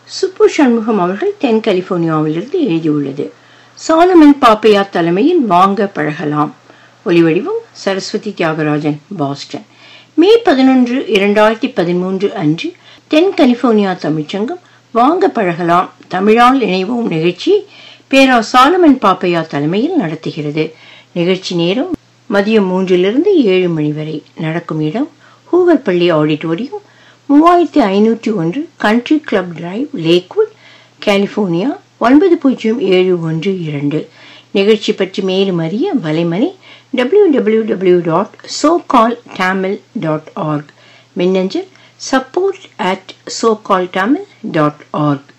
சுப்பு சண்முகம் அவர்கள் தென் கலிபோர்னியாவிலிருந்து எழுதியுள்ளது சாலமன் பாப்பையா தலைமையில் வாங்க பழகலாம் ஒலிவடிவம் சரஸ்வதி தியாகராஜன் பாஸ்டன் மே பதினொன்று இரண்டாயிரத்தி பதிமூன்று அன்று தென் கலிபோர்னியா தமிழ்ச்சங்கம் வாங்க பழகலாம் தமிழால் இணைவோம் நிகழ்ச்சியை பேரா சாலமன் பாப்பையா தலைமையில் நடத்துகிறது நிகழ்ச்சி நேரம் மதியம் மூன்றிலிருந்து ஏழு மணி வரை நடக்கும் இடம் ஹூவர் பள்ளி ஆடிட்டோரியம் மூவாயிரத்தி ஐநூற்றி ஒன்று country club drive Lakewood California ஒன்பது பூஜ்ஜியம் ஏழு ஒன்று இரண்டு நிகழ்ச்சி பற்றி மேலும் அறிய வலைமணி W W W dot SoCal Tamil dot org மின்னஞ்சல் support at SoCal Tamil dot arc